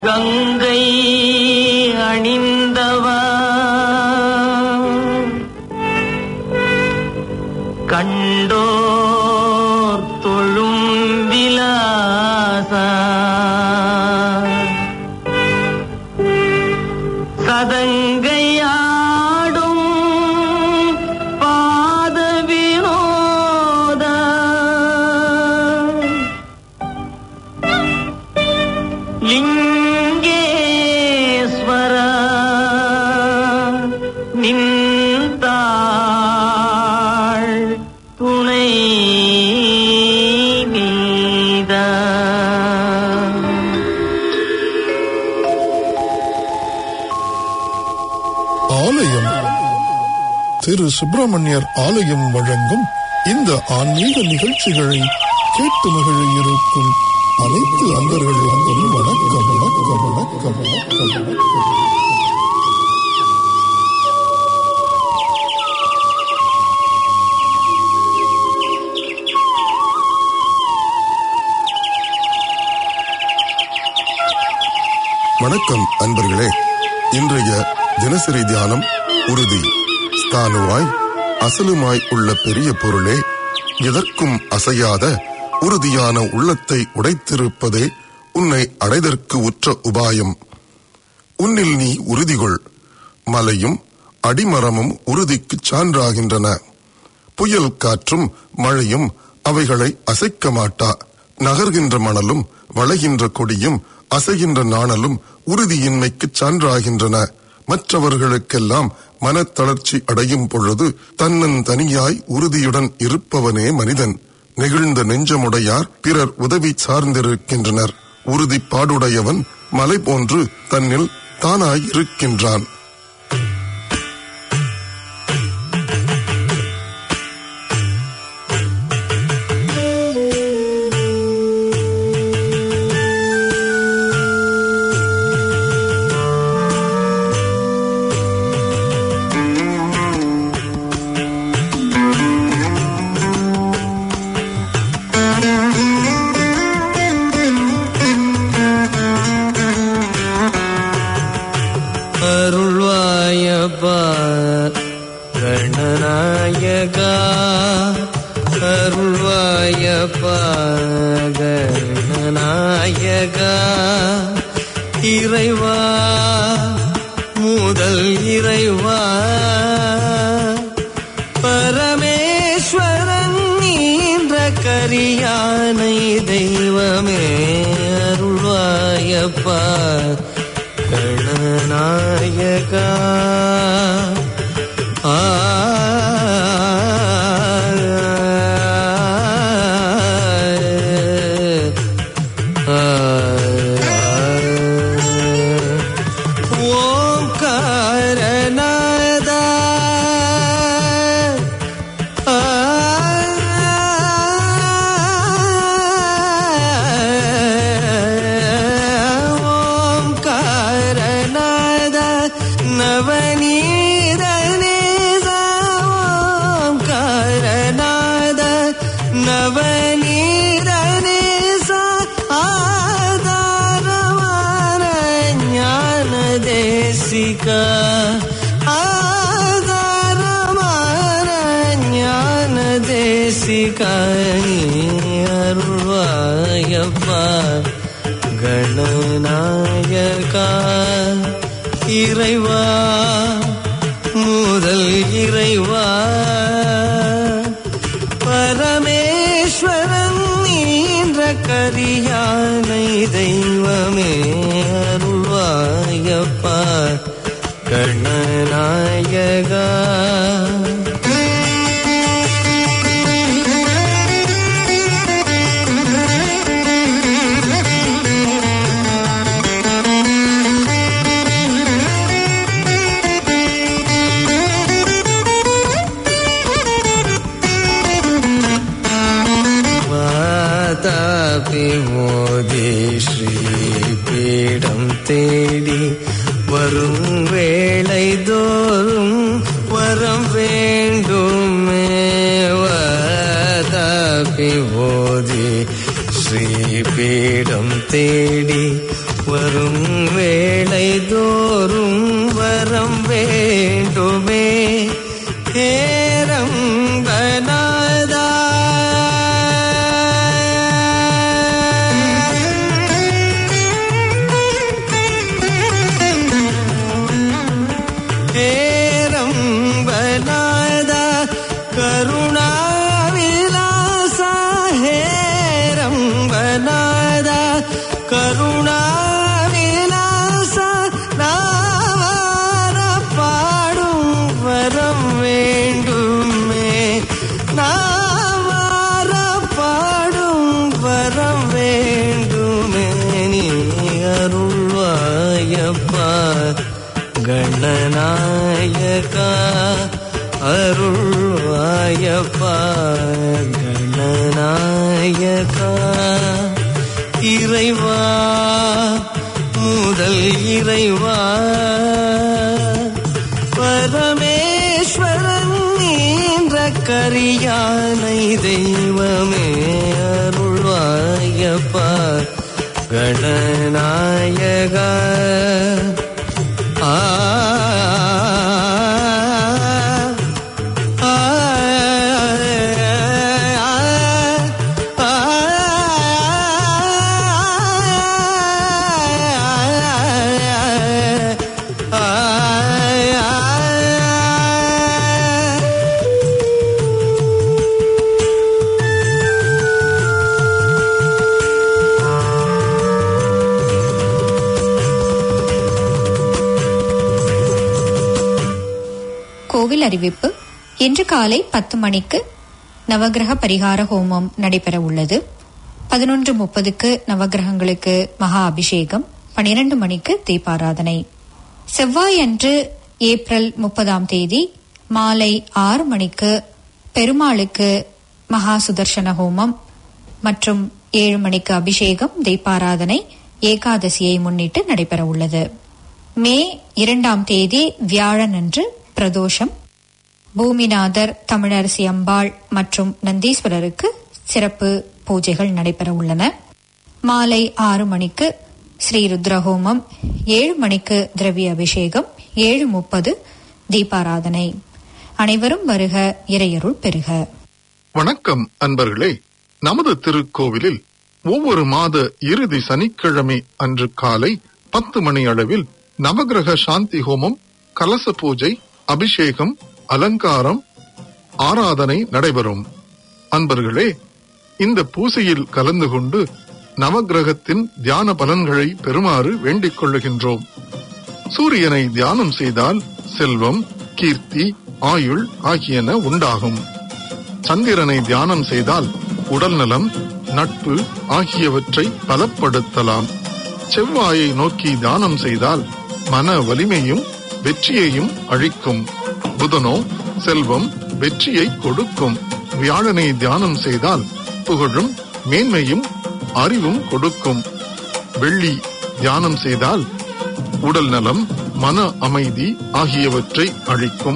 கங்கை அணிந்தவா கண்டோர் தொழும் விலாசா சதங்கையாடும் பாத வினோத லிங்கேஸ்வர நின்றாள் துணை நீத ஆலயம் திரு சுப்பிரமணியர் ஆலயம் வழங்கும் இந்த ஆன்மீக நிகழ்ச்சிகளை கேட்டு மகிழ இருக்கும் அனைத்து அன்பர்களுக்கும் வணக்கம் வணக்கம் வணக்கம் வணக்கம் வணக்கம் வணக்கம் அன்பர்களே இன்றைய தினசரி தியானம் உறுதி ஸ்தானுவாய் அசலுமாய் உள்ள பெரிய பொருளே எதற்கும் அசையாத உறுதியான உள்ளத்தை உடைத்திருப்பதே உன்னை அடைதற்கு உற்ற உபாயம் உன்னில் நீ உறுதிகொள் மலையும் அடிமரமும் உறுதிக்குச் சான்றாகின்றன புயல் காற்றும் மழையும் அவைகளை அசைக்க மாட்டா நகர்கின்ற மணலும் வளைகின்ற கொடியும் அசைகின்ற நாணலும் உறுதியின்மைக்குச் சான்றாகின்றன மற்றவர்களுக்கெல்லாம் மனத்தளர்ச்சி அடையும் பொழுது தன்னந்தனியாய் உறுதியுடன் இருப்பவனே மனிதன் நெகிழ்ந்த நெஞ்சமுடையார் பிறர் உதவி சார்ந்திருக்கின்றனர் உறுதிப்பாடுடையவன் மலை போன்று தன்னில் தானாய் இருக்கின்றான் அருள்வாயப்பா கணநாயகா அருள்வாயப்பா கணநாயகா இறைவா முதல் இறைவா பரமேஸ்வரன் நீன்ற கரியானை தெய்வமே அருள்வாயப்பா கணநாயகா ஆ ஓம்காரநாதா ஓம்காரநாத நவநீத ஓம்காரநாத நவநீத ஆதாரமான ஞான தேசிகா ஆதாரமான ஞான தேசிகா அருள்வாயப்பா கணநாயகா இறைவா முதல் இறைவா பரமேஸ்வரன் நீன்ற கரியானை தெய்வமே அருள்வாயப்பா கணநாயகா வாதாபி மோதி ஸ்ரீ பீடம் தேடி வரும் வேளை தோறும் வரம் வேண்டுமே வாதாபி மோதி ஸ்ரீ பீடம் தேடி வரும் வேளை தோறும் வரம் வேண்டுமே ஏரம்பநாதா ஏரம்பநாதா கருணாவிலாசா ஹேரம்பநாதா கருணாவிலாசா நாவார பாடும் வரம் வேண்டுமே நாவார பாடும் வரம் வேண்டுமே நீ அருள்வாயப்பா கணநாயகா அருள்வாயப்பா கணநாயகா இறைவா முதல் இறைவா பரமேஸ்வரன் என்ற கரியானை தெய்வமே அருள்வாயப்பா கணநாயகா ஆ ஆ கோவில் அறிவிப்பு இன்று காலை பத்து மணிக்கு நவக்கிரக பரிகார ஹோமம் நடைபெற உள்ளது பதினொன்று முப்பதுக்கு நவக்கிரகங்களுக்கு மகா அபிஷேகம் பனிரெண்டு மணிக்கு தீபாராதனை செவ்வாய் அன்று ஏப்ரல் முப்பதாம் தேதி மாலை ஆறு மணிக்கு பெருமாளுக்கு மகா சுதர்சன ஹோமம் மற்றும் ஏழு மணிக்கு அபிஷேகம் தீபாராதனை ஏகாதசியை முன்னிட்டு நடைபெற உள்ளது மே இரண்டாம் தேதி வியாழன் அன்று பிரதோஷம் பூமிநாதர் தமிழரசி அம்பாள் மற்றும் நந்தீஸ்வரருக்கு சிறப்பு பூஜைகள் நடைபெற உள்ளன மாலை ஆறு மணிக்கு ஸ்ரீ ருத்ரஹோமம் ஏழு மணிக்கு திரவிய அபிஷேகம் ஏழு முப்பது தீபாராதனை அனைவரும் வருக இறையருள் பெறுக வணக்கம் அன்பர்களே நமது திருக்கோவிலில் ஒவ்வொரு மாத இறுதி சனிக்கிழமை அன்று காலை பத்து மணி அளவில் நவகிரக சாந்தி ஹோமம் கலச பூஜை அபிஷேகம் அலங்காரம் ஆராதனை நடைபெறும் அன்பர்களே இந்த பூசையில் கலந்து கொண்டு நவகிரகத்தின் தியான பலன்களை பெறுமாறு வேண்டிக் கொள்ளுகின்றோம் சூரியனை தியானம் செய்தால் செல்வம் கீர்த்தி ஆயுள் ஆகியன உண்டாகும் சந்திரனை தியானம் செய்தால் உடல்நலம் நட்பு ஆகியவற்றை பலப்படுத்தலாம் செவ்வாயை நோக்கி தியானம் செய்தால் மன வலிமையும் வெற்றியையும் அழிக்கும் புதனோ செல்வம் வெற்றியை கொடுக்கும் வியாழனை தியானம் செய்தால் புகழும் மேன்மையும் அறிவும் கொடுக்கும் வெள்ளி தியானம் செய்தால் உடல் நலம் மன அமைதி ஆகியவற்றை அழிக்கும்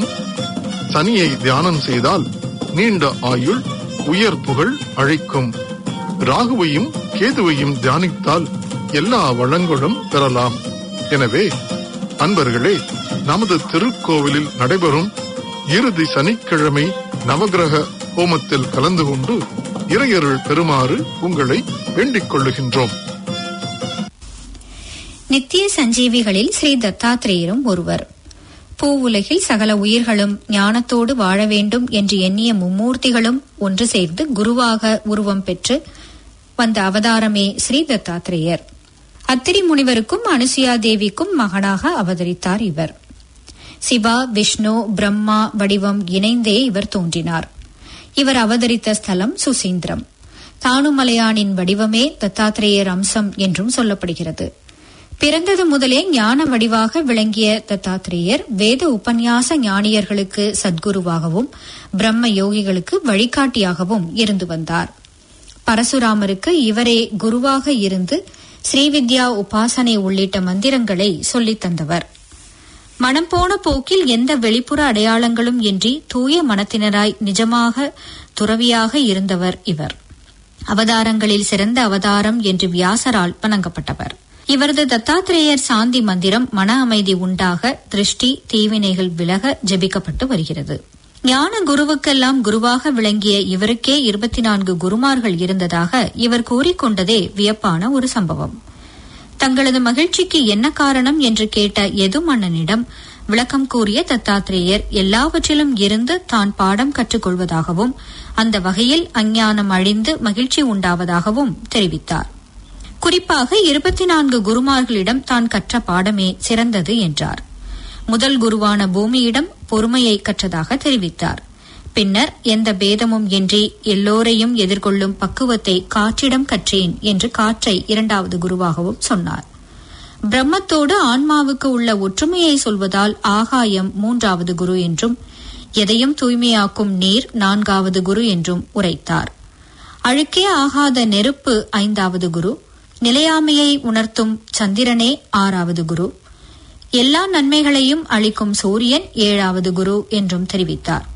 சனியை தியானம் செய்தால் நீண்ட ஆயுள் உயர் புகழ் அழிக்கும் ராகுவையும் கேதுவையும் தியானித்தால் எல்லா வளங்களும் பெறலாம் எனவே அன்பர்களே நமது திருக்கோவிலில் நடைபெறும் இறுதி சனிக்கிழமை நவகிரக ஹோமத்தில் கலந்து கொண்டு இறையருள் பெறுமாறு உங்களை வேண்டிக் கொள்ளுகின்றோம் நித்திய சஞ்சீவிகளில் ஸ்ரீ தத்தாத்திரேயரும் ஒருவர் பூவுலகில் சகல உயிர்களும் ஞானத்தோடு வாழ வேண்டும் என்று எண்ணிய மும்மூர்த்திகளும் ஒன்று சேர்ந்து குருவாக உருவம் பெற்று வந்த அவதாரமே ஸ்ரீ தத்தாத்திரேயர் அத்திரி முனிவருக்கும் அனுசுயா தேவிக்கும் மகனாக அவதரித்தார் இவர் சிவா விஷ்ணு பிரம்மா வடிவம் இணைந்தே இவர் தோன்றினார் இவர் அவதரித்த ஸ்தலம் சுசீந்திரம் தானுமலையானின் வடிவமே தத்தாத்திரேயர் அம்சம் என்றும் சொல்லப்படுகிறது பிறந்தது முதலே ஞான வடிவாக விளங்கிய தத்தாத்திரேயர் வேத உபன்யாச ஞானியர்களுக்கு சத்குருவாகவும் பிரம்ம யோகிகளுக்கு வழிகாட்டியாகவும் இருந்து வந்தார் பரசுராமருக்கு இவரே குருவாக இருந்து ஸ்ரீவித்யா உபாசனை உள்ளிட்ட மந்திரங்களை சொல்லித் தந்தவர் மனம் போன போக்கில் எந்த வெளிப்புற அடையாளங்களும் இன்றி தூய மனத்தினராய் நிஜமாக துறவியாக இருந்தவர் இவர் அவதாரங்களில் சிறந்த அவதாரம் என்று வியாசரால் வணங்கப்பட்டவர் இவரது தத்தாத்திரேயர் சாந்தி மந்திரம் மன அமைதி உண்டாக திருஷ்டி தீவினைகள் விலக ஜெபிக்கப்பட்டு வருகிறது ஞான குருவுக்கெல்லாம் குருவாக விளங்கிய இவருக்கே இருபத்தி நான்கு குருமார்கள் இருந்ததாக இவர் கூறிக்கொண்டதே வியப்பான ஒரு சம்பவம் தங்களது மகிழ்ச்சிக்கு என்ன காரணம் என்று கேட்ட எது மன்னனிடம் விளக்கம் கூறிய தத்தாத்திரேயர் எல்லாவற்றிலும் இருந்து தான் பாடம் கற்றுக்கொள்வதாகவும் அந்த வகையில் அஞ்ஞானம் அழிந்து மகிழ்ச்சி உண்டாவதாகவும் தெரிவித்தார் குறிப்பாக இருபத்தி நான்கு குருமார்களிடம் தான் கற்ற பாடமே சிறந்தது என்றார் முதல் குருவான பூமியிடம் பொறுமையை கற்றதாக தெரிவித்தார் பின்னர் எந்த பேதமும் இன்றி எல்லோரையும் எதிர்கொள்ளும் பக்குவத்தை காற்றிடம் கற்றேன் என்று காற்றை இரண்டாவது குருவாகவும் சொன்னார் பிரம்மத்தோடு ஆன்மாவுக்கு உள்ள ஒற்றுமையை சொல்வதால் ஆகாயம் மூன்றாவது குரு என்றும் எதையும் தூய்மையாக்கும் நீர் நான்காவது குரு என்றும் உரைத்தார் அழுக்கே ஆகாத நெருப்பு ஐந்தாவது குரு நிலையாமையை உணர்த்தும் சந்திரனே ஆறாவது குரு எல்லா நன்மைகளையும் அளிக்கும் சூரியன் ஏழாவது குரு என்றும் தெரிவித்தார்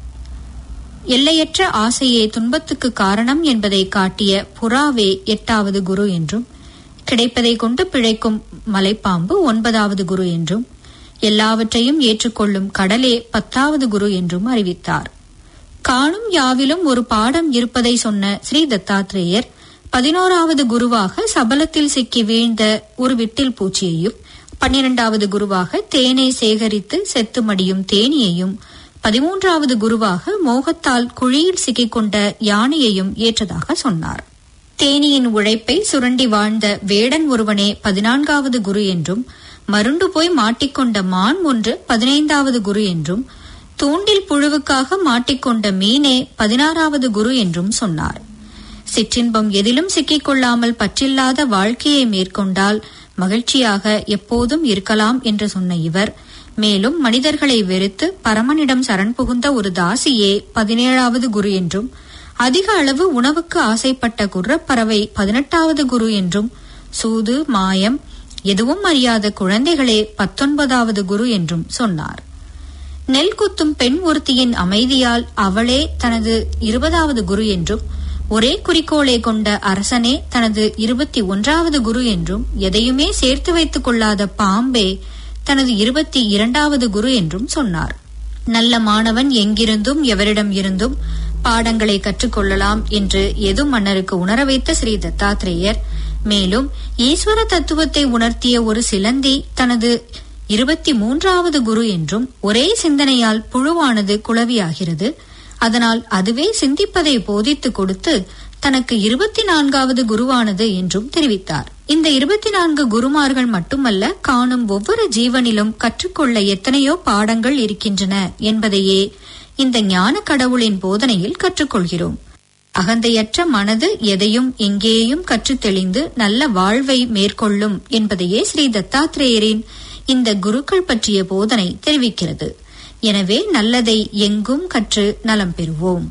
எல்லையற்ற ஆசையே துன்பத்துக்கு காரணம் என்பதை காட்டிய புறாவே எட்டாவது குரு என்றும் கிடைப்பதை கொண்டு பிழைக்கும் மலைப்பாம்பு ஒன்பதாவது குரு என்றும் எல்லாவற்றையும் ஏற்றுக்கொள்ளும் கடலே பத்தாவது குரு என்றும் அறிவித்தார் காணும் யாவிலும் ஒரு பாடம் இருப்பதை சொன்ன ஸ்ரீ தத்தாத்ரேயர் பதினோராவது குருவாக சபலத்தில் சிக்கி வீழ்ந்த ஒரு விட்டில் பூச்சியையும் பன்னிரண்டாவது குருவாக தேனை சேகரித்து செத்து மடியும் தேனியையும் பதிமூன்றாவது குருவாக மோகத்தால் குழியில் சிக்கிக்கொண்ட யானையையும் ஏற்றதாக சொன்னார் தேனியின் உழைப்பை சுரண்டி வாழ்ந்த வேடன் ஒருவனே பதினான்காவது குரு என்றும் மருண்டு போய் மாட்டிக்கொண்ட மான் ஒன்று பதினைந்தாவது குரு என்றும் தூண்டில் புழுவுக்காக மாட்டிக்கொண்ட மீனே பதினாறாவது குரு என்றும் சொன்னார் சிற்றின்பம் எதிலும் சிக்கிக்கொள்ளாமல் பற்றில்லாத வாழ்க்கையை மேற்கொண்டால் மகிழ்ச்சியாக எப்போதும் இருக்கலாம் என்று சொன்ன இவர் மேலும் மனிதர்களை வெறுத்து பரமனிடம் சரண் புகுந்த ஒரு தாசியே பதினேழாவது குரு என்றும் அதிக அளவு உணவுக்கு ஆசைப்பட்ட குர்ரப்பறவை பதினெட்டாவது குரு என்றும் சூது மாயம் எதுவும் அறியாத குழந்தைகளே பத்தொன்பதாவது குரு என்றும் சொன்னார் நெல் குத்தும் பெண் ஒருத்தியின் அமைதியால் அவளே தனது இருபதாவது குரு என்றும் ஒரே குறிக்கோளை கொண்ட அரசனே தனது இருபத்தி ஒன்றாவது குரு என்றும் எதையுமே சேர்த்து வைத்துக் கொள்ளாத பாம்பே தனது இருபத்தி இரண்டாவது குரு என்றும் சொன்னார் நல்ல மாணவன் எங்கிருந்தும் எவரிடம் இருந்தும் பாடங்களை கற்றுக்கொள்ளலாம் என்று எது மன்னருக்கு உணர வைத்த ஸ்ரீ தத்தாத்ரேயர் மேலும் ஈஸ்வர தத்துவத்தை உணர்த்திய ஒரு சிலந்தி தனது இருபத்தி மூன்றாவது குரு என்றும் ஒரே சிந்தனையால் புழுவானது குளவியாகிறது அதனால் அதுவே சிந்திப்பதை போதித்து கொடுத்து தனக்கு இருபத்தி நான்காவது குருவானது என்றும் தெரிவித்தார் இந்த இருபத்தி நான்கு குருமார்கள் மட்டுமல்ல காணும் ஒவ்வொரு ஜீவனிலும் கற்றுக்கொள்ள எத்தனையோ பாடங்கள் இருக்கின்றன என்பதையே இந்த ஞான கடவுளின் போதனையில் கற்றுக்கொள்கிறோம் அகந்தையற்ற மனது எதையும் எங்கேயும் கற்றுத் தெளிந்து நல்ல வாழ்வை மேற்கொள்ளும் என்பதையே ஸ்ரீ தத்தாத்ரேயரின் இந்த குருக்கள் பற்றிய போதனை தெரிவிக்கிறது எனவே நல்லதை எங்கும் கற்று நலம் பெறுவோம்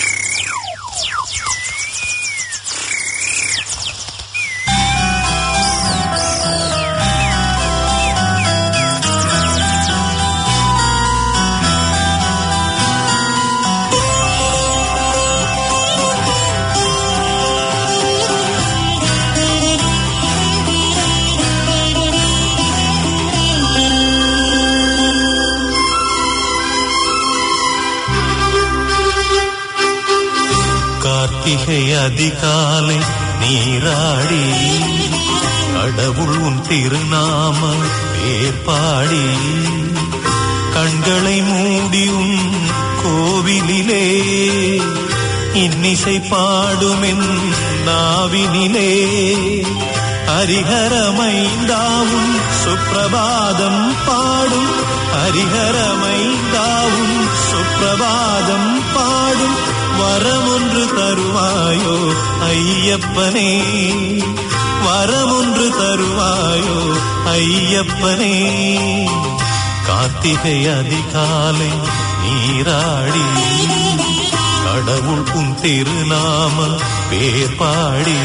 கார்த்திகை அதிகாலை நீராடி கடவுள் உன் திருநாம பேர்பாடி கண்களை மூடி உன் கோவிலிலே இன்னிசை பாடுமென் நாவினிலே ஹரிஹரமைந்தாவும் சுப்பிரபாதம் பாடும் ஹரிஹரமைந்தாவும் சுப்பிரபாதம் பாடும் வரமொன்று தருவாயோ ஐயப்பனே வரமொன்று தருவாயோ ஐயப்பனே கார்த்திகை அதிகாலை நீராடி கடவுள் உன் திருநாம பேர் பாடி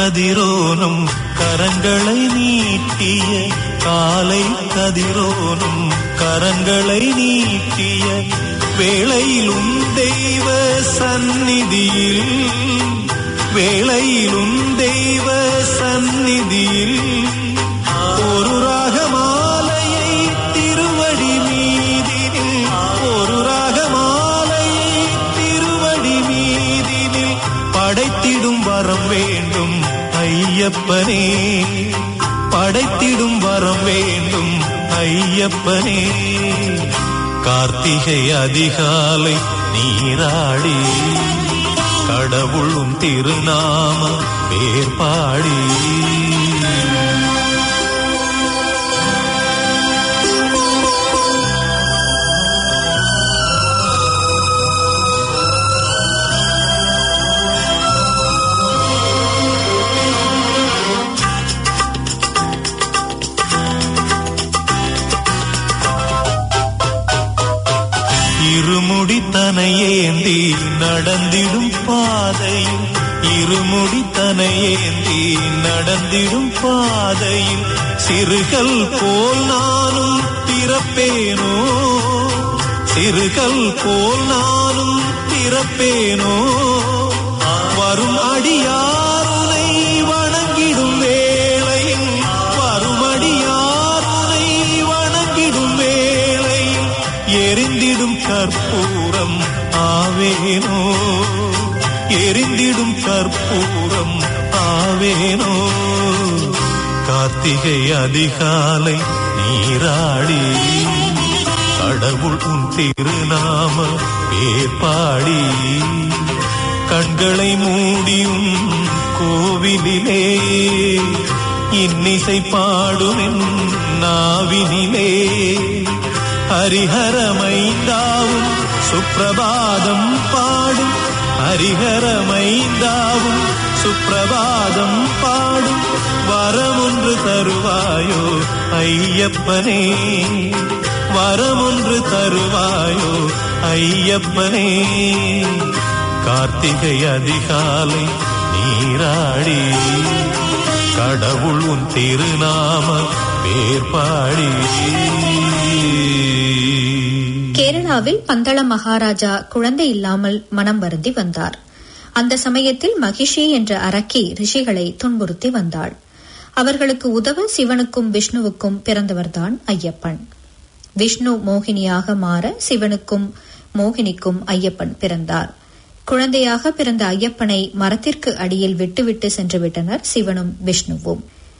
கதிரோனும் கரங்களை நீட்டிய காலை கதிரோனும் கரங்களை நீட்டிய வேளையிலும் தெய்வ சந்நிதியில் வேளையிலும் தெய்வ சந்நிதியில் ஒரு ராகமாலையை திருவடி மீதினில் ஒரு ராகமாலையை திருவடி மீதினில் படைத்திடும் வரம் வேண்டும் ஐயப்பனே படைத்திடும் வரம் வேண்டும் ஐயப்பனே கார்த்திகை அதிகாலை நீராடி கடவுளும் திருநாம பேர்பாடி இருமுடி தனையேந்தி நடந்திடும் பாதையில் இருமுடி தனையேந்தி நடந்திடும் பாதையில் சிறுகள் போல் நானும் பிறப்பேனோ சிறுகள் போல் நானும் பிறப்பேனோ வரும் அடியாருனை வணங்கிடும் வேளையில் வரும் அடியாருனை வணங்கிடும் வேளையில் எரிந்திடும் கற்பூரம் ஆவேனோ எரிந்திடும் கற்பூரம் ஆவேனோ கார்த்திகை அதிகாலை நீராடி கடவுள் உன் திருநாம பேர்பாடி கண்களை மூடியும் கோவிலிலே இன்னிசை பாடும் என் நாவினிலே ஹரிஹரமைந்தாவும் சுப்பிரபாதம் பாடும் ஹரிஹரமைந்தாவும் சுப்பிரபாதம் பாடும் வரமொன்று தருவாயோ ஐயப்பனே வரமொன்று தருவாயோ ஐயப்பனே கார்த்திகை அதிகாலை நீராடி கடவுள் உன் திருநாம பேர்பாடி கேரளாவில் பந்தள மகாராஜா குழந்தை இல்லாமல் மனம் வருந்தி வந்தார் அந்த சமயத்தில் மகிஷி என்ற அரக்கி ரிஷிகளை துன்புறுத்தி வந்தாள் அவர்களுக்கு உதவ சிவனுக்கும் விஷ்ணுவுக்கும் பிறந்தவர்தான் ஐயப்பன் விஷ்ணு மோகினியாக மாற சிவனுக்கும் மோகினிக்கும் ஐயப்பன் பிறந்தார் குழந்தையாக பிறந்த ஐயப்பனை மரத்திற்கு அடியில் விட்டுவிட்டு சென்று விட்டனர் சிவனும் விஷ்ணுவும்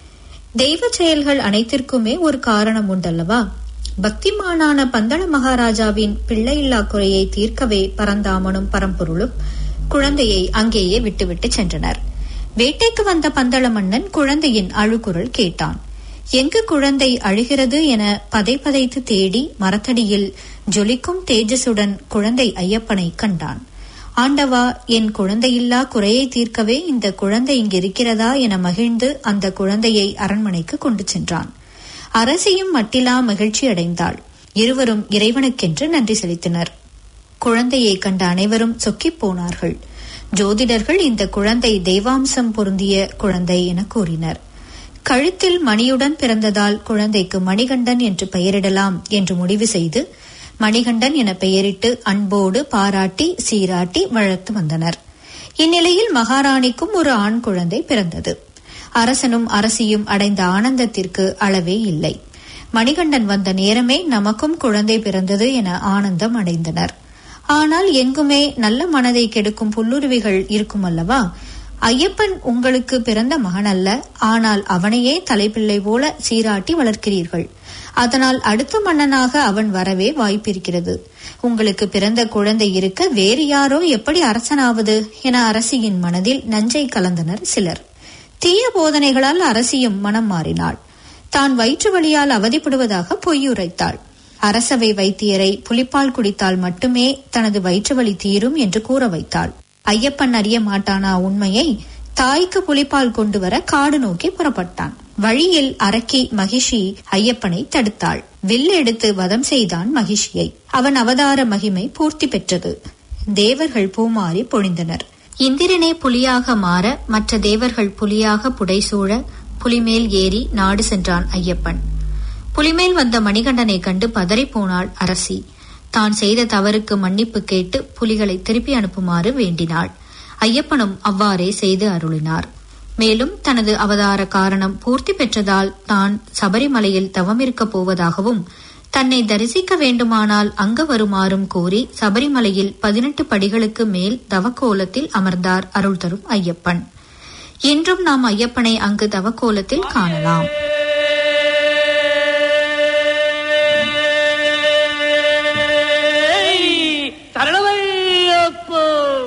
தெய்வ செயல்கள் அனைத்திற்குமே ஒரு காரணம் உண்டல்லவா பக்திமானான பந்தள மகாராஜாவின் பிள்ளையில்லா குறையை தீர்க்கவே பரந்தாமனும் பரம்பொருளும் குழந்தையை அங்கேயே விட்டுவிட்டு சென்றனர் வேட்டைக்கு வந்த பந்தள மன்னன் குழந்தையின் அழுகுரல் கேட்டான் எங்கு குழந்தை அழுகிறது என பதை பதைத்து தேடி மரத்தடியில் ஜொலிக்கும் தேஜசுடன் குழந்தை ஐயப்பனை கண்டான் ஆண்டவா என் குழந்தையில்லா குறையை தீர்க்கவே இந்த குழந்தை இங்கு இருக்கிறதா என மகிழ்ந்து அந்த குழந்தையை அரண்மனைக்கு கொண்டு சென்றான் அரசியும் மட்டிலா மகிழ்ச்சி அடைந்தாள் இருவரும் இறைவனுக்கென்று நன்றி செலுத்தினர் குழந்தையை கண்ட அனைவரும் சொக்கிப் போனார்கள் ஜோதிடர்கள் இந்த குழந்தை தெய்வாம்சம் பொருந்திய குழந்தை என கூறினர் கழுத்தில் மணியுடன் பிறந்ததால் குழந்தைக்கு மணிகண்டன் என்று பெயரிடலாம் என்று முடிவு செய்து மணிகண்டன் என பெயரிட்டு அன்போடு பாராட்டி சீராட்டி வளர்த்து வந்தனர் இந்நிலையில் மகாராணிக்கும் ஒரு ஆண் குழந்தை பிறந்தது அரசனும் அரசியும் அடைந்த ஆனந்தத்திற்கு அளவே இல்லை மணிகண்டன் வந்த நேரமே நமக்கும் குழந்தை பிறந்தது என ஆனந்தம் அடைந்தனர் ஆனால் எங்குமே நல்ல மனதை கெடுக்கும் புல்லுருவிகள் இருக்கும் அல்லவா ஐயப்பன் உங்களுக்கு பிறந்த மகன் அல்ல ஆனால் அவனையே தலைப்பிள்ளை போல சீராட்டி வளர்க்கிறீர்கள் அதனால் அடுத்த மன்னனாக அவன் வரவே வாய்ப்பிருக்கிறது உங்களுக்கு பிறந்த குழந்தை இருக்க வேறு யாரோ எப்படி அரசனாவது என அரசியின் மனதில் நஞ்சை கலந்தனர் சிலர் தீய போதனைகளால் அரசியும் மனம் மாறினாள் தான் வயிற்று வலியால் அவதிப்படுவதாக பொய்யுரைத்தாள் அரசவை வைத்தியரை புலிப்பால் குடித்தால் மட்டுமே தனது வயிற்று வலி தீரும் என்று கூற வைத்தாள் ஐயப்பன் அறிய மாட்டானா உண்மையை தாய்க்கு புலிப்பால் கொண்டு வர காடு நோக்கி புறப்பட்டான் வழியில் அரக்கி மகிஷி ஐயப்பனை தடுத்தாள் வில் எடுத்து வதம் செய்தான் மகிஷியை அவன் அவதார மகிமை பூர்த்தி பெற்றது தேவர்கள் பூமாறி பொழிந்தனர் இந்திரனே புலியாக மாற மற்ற தேவர்கள் புலியாக புடைசூழ புலிமேல் ஏறி நாடு சென்றான் ஐயப்பன் புலிமேல் வந்த மணிகண்டனை கண்டு பதறிப்போனாள் அரசி தான் செய்த தவறுக்கு மன்னிப்பு கேட்டு புலிகளை திருப்பி அனுப்புமாறு வேண்டினாள் ஐயப்பனும் அவ்வாறே செய்து அருளினார் மேலும் தனது அவதார காரணம் பூர்த்தி பெற்றதால் தான் சபரிமலையில் தவமிருக்கப் போவதாகவும் தன்னை தரிசிக்க வேண்டுமானால் அங்க வருமாறும் கூறி சபரிமலையில் பதினெட்டு படிகளுக்கு மேல் தவக்கோலத்தில் அமர்ந்தார் அருள் தரும் ஐயப்பன் இன்றும் நாம் ஐயப்பனை அங்கு தவக்கோலத்தில் காணலாம் சரணமையப்போ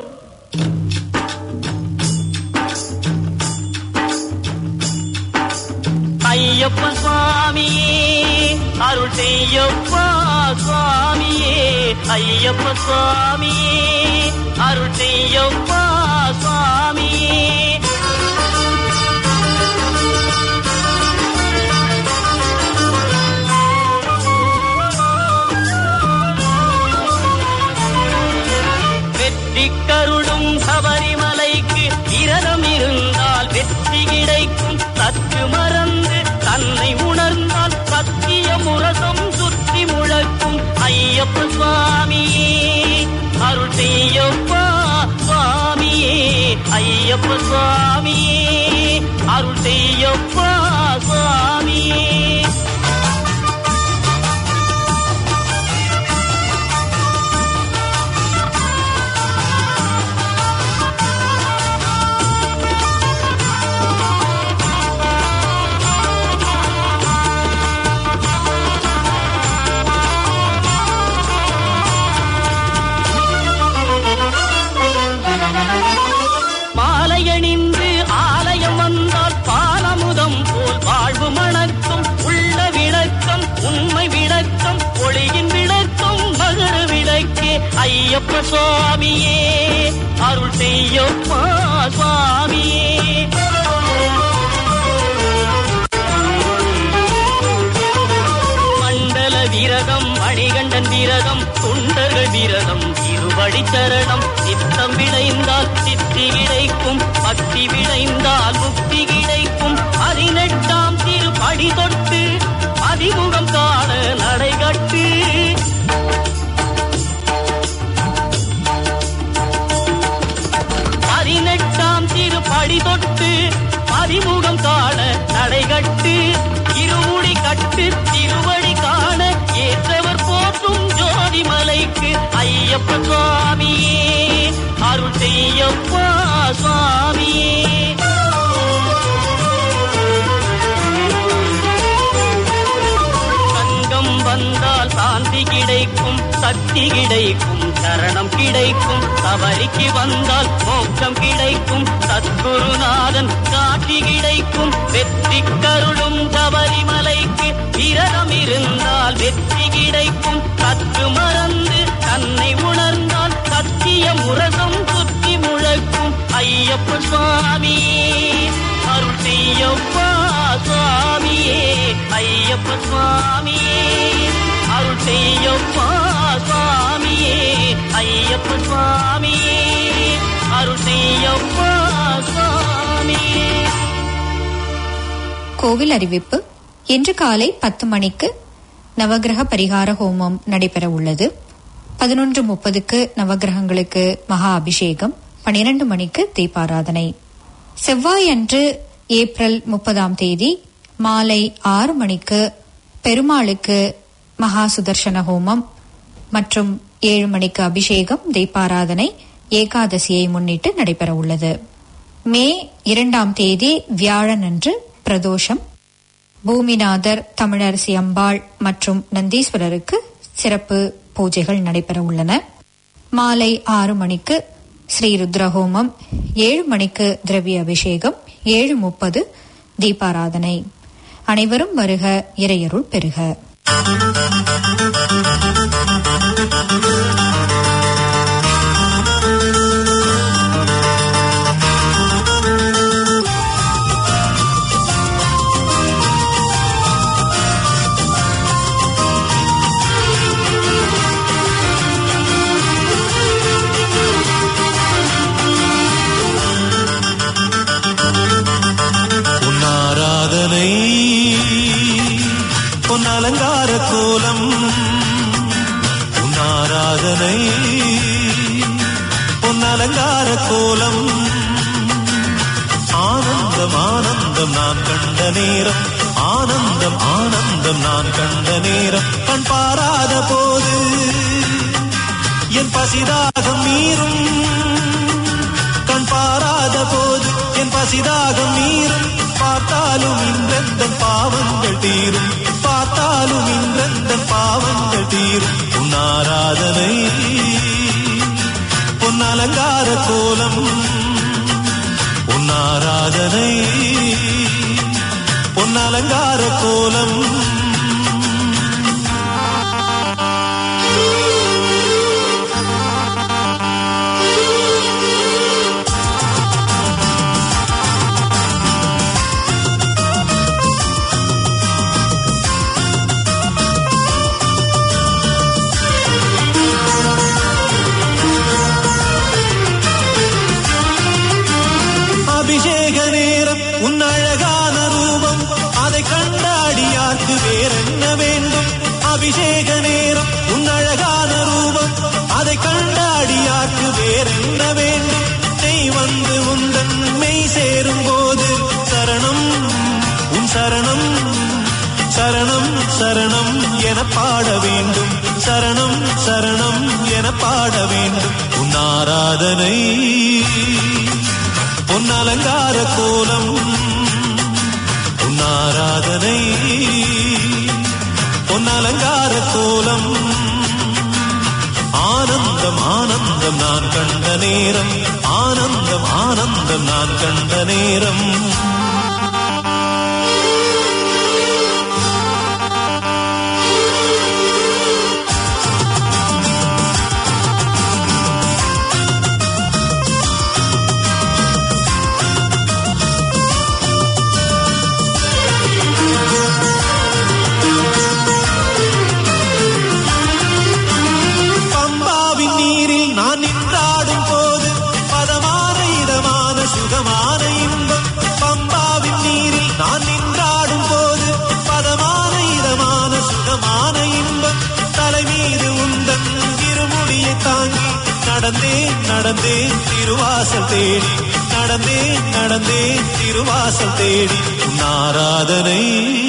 ஐயப்ப சுவாமியே அருள் செய்யப்பா சுவாமியே ஐயப்ப சுவாமியே அருள் செய்யப்பா சுவாமியே வெற்றி கருடும் சபரிமலைக்கு விரதம் இருந்தால் வெற்றி கிடைக்கும் சற்று மறந்து தன்னை உணர்ந்தால் சத்திய முரசம் சுற்றி முழக்கும் ஐயப்ப சுவாமியே அருள் செய்யப்பா சுவாமியே ஐயப்ப சுவாமியே அருள் செய்யப்பா சுவாமியே மாலையணிந்து ஆலயம் வந்தால் பாலமுதம் போல் வாழ்வு மணக்கும் உள்ள விளக்கம் உண்மை விளக்கம் ஒளியின் விளக்கம் மகர விளக்கே ஐயப்ப சுவாமியே அருள் செய்யப்பா சுவாமியே மண்டல விரதம் மணிகண்டன் விரதம் தொண்டர்கள் விரதம் திருவடி சரணம் சித்தம் விளைந்தால் சித்தி கிடைக்கும் பக்தி விளைந்தால் முக்தி கிடைக்கும் பதினெட்டாம் திருப்படி தொட்டு அதிமுகம் காண நடைகட்டு பதினெட்டாம் திருப்படி தொட்டு பதிமுகம் காண நடைகட்டு இருமுடி கட்டு திருவடி காண ஏற்றவர் போற்றும் ஜோதி மலைக்கு ஐயப்ப சுவாமியே அருள் செய்யப்பா சுவாமியே சங்கம் வந்தால் சாந்தி கிடைக்கும் சக்தி கிடைக்கும் சரணம் கிடைக்கும் தவறிக்கு வந்தால் மோட்சம் கிடைக்கும் சத்குருநாதன் காட்சி கிடைக்கும் வெற்றி கருளும் சபரிமலைக்கு விரதம் இருந்தால் வெற்றி கிடைக்கும் சற்று மறந்து தன்னை உணர்ந்தால் சத்திய முரசம் சுற்றி முழக்கும் ஐயப்ப சுவாமியே அருள் செய்யப்பா சுவாமியே ஐயப்ப சுவாமியே அருள் செய்யப்பா சுவாமியே ஐயப்ப சுவாமியே அருள் செய்யப்பா சுவாமியே கோவில் அறிவிப்பு இன்று காலை பத்து மணிக்கு நவகிரக பரிகார ஹோமம் நடைபெற உள்ளது பதினொன்று முப்பதுக்கு நவகிரகங்களுக்கு மகா அபிஷேகம் பனிரெண்டு மணிக்கு தீபாராதனை செவ்வாய் அன்று ஏப்ரல் முப்பதாம் தேதி மாலை ஆறு மணிக்கு பெருமாளுக்கு மகா சுதர்சன ஹோமம் மற்றும் ஏழு மணிக்கு அபிஷேகம் தீபாராதனை ஏகாதசியை முன்னிட்டு நடைபெற உள்ளது மே இரண்டாம் தேதி வியாழன் அன்று பிரதோஷம் பூமிநாதர் தமிழரசி அம்பாள் மற்றும் நந்தீஸ்வரருக்கு சிறப்பு பூஜைகள் நடைபெற உள்ளன மாலை ஆறு மணிக்கு ஸ்ரீ ருத்ரஹோமம் ஏழு மணிக்கு திரவிய அபிஷேகம் ஏழு முப்பது தீபாராதனை அனைவரும் வருக இறையருள் பெறுக உன் ஆராதனை உன் அலங்கார கோலம் ஆனந்தம் ஆனந்தம் நான் கண்ட நேரம் ஆனந்தம் ஆனந்தம் நான் கண்ட நேரம் கண் பாராத போது என் பசிதாகம் மீறும் கண் பாராத போது என் பசிதாகம் மீறும் பார்த்தாலும் இன்றெந்த பாவங்கள் தீரும் பார்த்தாலும் இன்றெந்த பாவங்கள் தீரும் உன் ஆராதனை உன் அலங்கார கோலம் உன் ஆராதனை உன் அலங்கார கோலம் அபிஷேக நேரம் உன் அழகான ரூபம் அதை கண்டாடியார்க்கு வேறென்ன வேண்டும் அபிஷேக நேரம் உன் அழகான ரூபம் அதை கண்டாடியார்க்கு வேறென்ன வேண்டும் நெய் வந்து உந்தன் மெய் சேரும் போது சரணம் உன் சரணம் சரணம் சரணம் என பாட வேண்டும் சரணம் சரணம் என பாட வேண்டும் உன் ஆராதனை உன் அலங்கார கோலம் உன் ஆராதனை உன் அலங்கார கோலம் ஆனந்தம் ஆனந்தம் நான் கண்ட நேரம் ஆனந்தம் ஆனந்தம் நான் கண்ட நேரம் பம்பாவின் நீரில் நான் நின்றாடும் போது பதமான இதமான சுகமான இன்பம் பம்பாவின் நீரில் நான் நின்றாடும் போது பதமான இதமான சுகமான இன்பம் தலை மீது உந்தன் இருமுடியை தாங்கி நடந்தேன் நடந்தேன் திருவாசல் தேடி நடந்தேன் நடந்தேன் திருவாசல் தேடி உன் ஆராதனை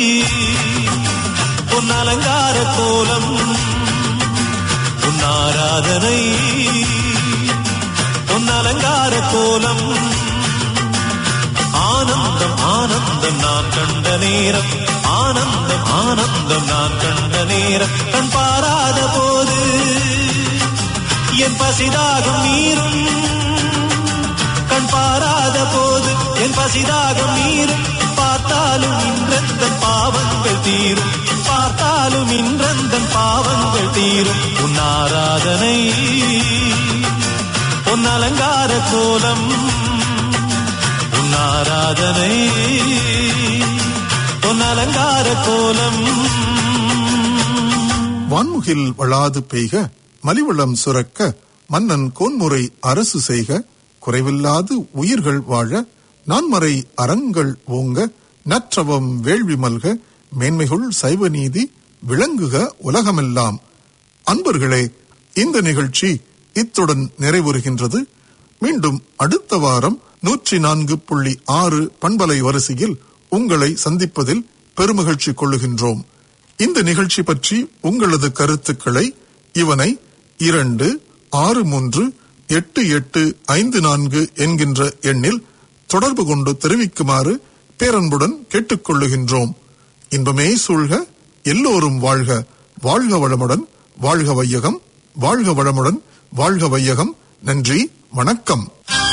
உன் அலங்கார கோலம் உன் ஆராதனை உன் அலங்கார கோலம் ஆனந்தம் ஆனந்தம் நான் கண்ட நேரம் ஆனந்தம் ஆனந்தம் நான் கண்ட நேரம் கண் பாராத போது என் பசிதாகம் மீறும் கண் பாராத போது என் பசிதாகம் மீறும் பார்த்தாலும் இன்றெந்த பாவங்கள் தீரும் பார்த்தாலும் இன்றெந்த பாவங்கள் தீரும் உன் ஆராதனை உன் அலங்கார கோலம் உன் ஆராதனை உன் அலங்கார கோலம் வான்முகில் வளாது பெய்க மலிவளம் சுரக்க மன்னன் கோன்முறை அரசு செய்க குறைவில்லாது உயிர்கள் வாழ நான்மறை அறங்கள் ஓங்க நற்றவம் வேள்வி மல்க மேன்மைகுள் சைவ நீதி விளங்குக உலகமெல்லாம் அன்பர்களே இந்த நிகழ்ச்சி இத்துடன் நிறைவுறுகின்றது மீண்டும் அடுத்த வாரம் நூற்றி நான்கு புள்ளி ஆறு பண்பலை வரிசையில் உங்களை சந்திப்பதில் பெருமகிழ்ச்சி கொள்ளுகின்றோம் இந்த நிகழ்ச்சி பற்றி உங்களது கருத்துக்களை இவனை இரண்டு ஆறு மூன்று எட்டு எட்டு ஐந்து நான்கு என்கின்ற எண்ணில் தொடர்பு கொண்டு தெரிவிக்குமாறு பேரன்புடன் கேட்டுக்கொள்ளுகின்றோம் இன்பமே சூழ்க எல்லோரும் வாழ்க வாழ்க வளமுடன் வாழ்க வையகம் வாழ்க வளமுடன் வாழ்க வையகம் நன்றி வணக்கம்